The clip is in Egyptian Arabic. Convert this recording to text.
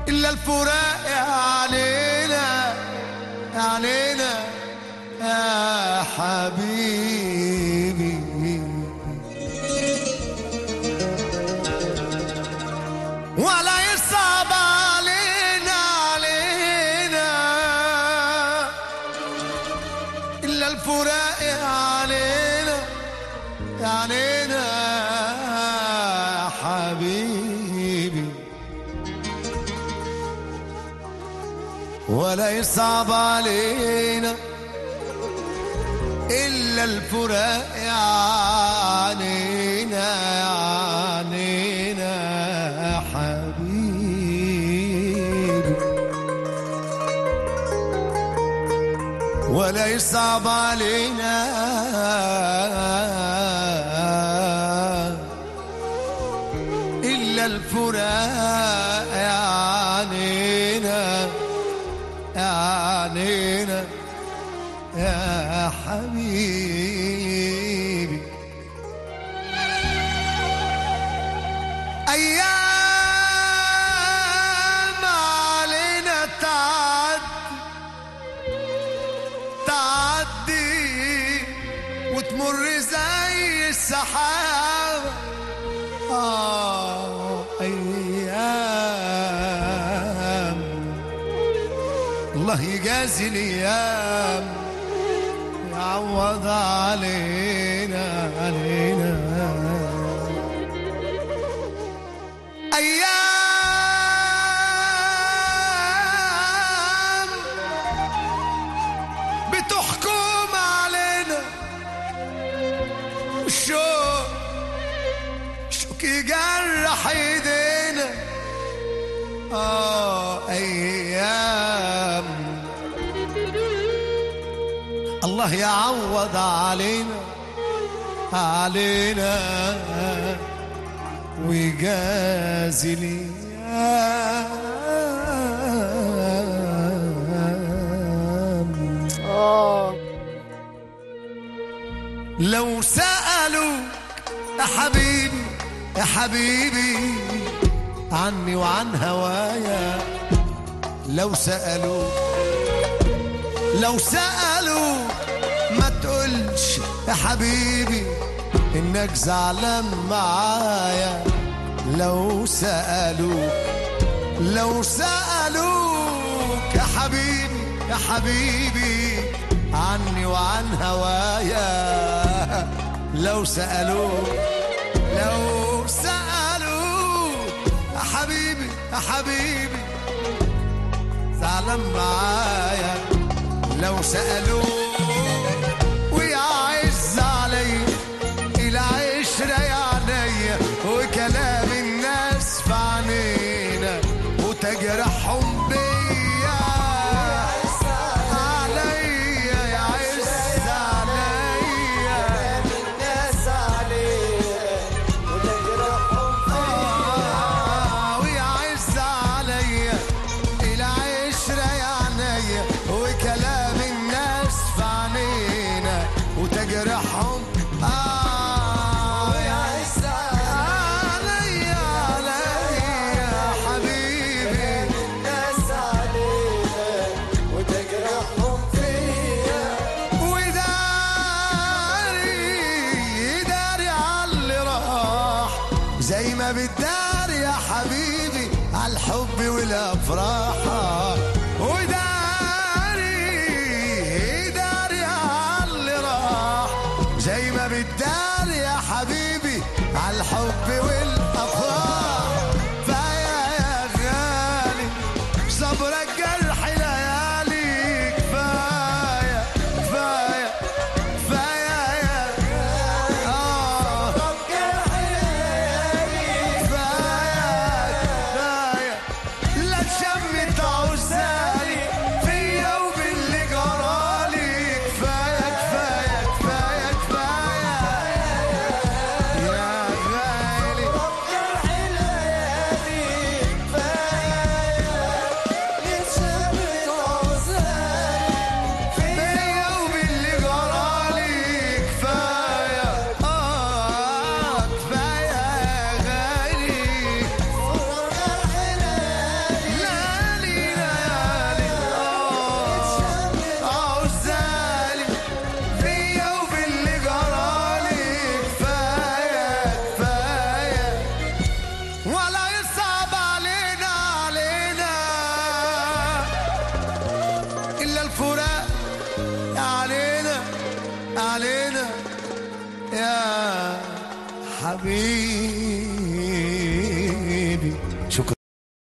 إلا الفراق يا علينا يا علينا يا حبيبي ولا يصعب علينا علينا إلا الفراق يا علينا يا علينا يا حبيبي ولا يصعب علينا إلا الفراق يا عنينا يا عنينا يا حبيبي ولا يصعب علينا إلا الفراق يا عنينا يا عنينا يا حبيبي أيام علينا تعدي تعدي وتمر زي السحابة آه أيام الله يجازي الأيام يعوض علينا علينا أيام بتحكم علينا الشوق شوك يجرح ايدينا اه ايام الله يعوض علينا علينا ويجازي لي لو سألوك يا حبيبي يا حبيبي عني وعن هوايا لو سألوك لو سألوك ما تقولش يا حبيبي انك زعلان معايا لو سألوك لو سألوك يا حبيبي يا حبيبي عني وعن هوايا لو سألوك لو سألوك يا حبيبي يا حبيبي زعلان معايا لو سألوك ويعز علي العشرة يا عينيا وكلام الناس في عينينا وتجرحهم بيا عليا يعز عليا آه، ويعز عليا العشرة يا عينيا وكلام الناس في عينينا وتجرحهم آه ويعز عليا عليا يا حبيبي وداري داري على اللي راح زي ما بتداري يا حبيبي على الحب والافراح وداري داري على اللي راح زي ما بتداري يا حبيبي على الحب والافراح فيا يا غالي صبرك جرح ليالي كفايه كفايه كفايه يا آه كفايه كفايه لا تشمت عزالي فيا وباللي جرالي كفايه كفايه كفايه كفايه يا غالي فيا وباللي جرالي كفايه اه كفايه يا غالي لا يا حبيبي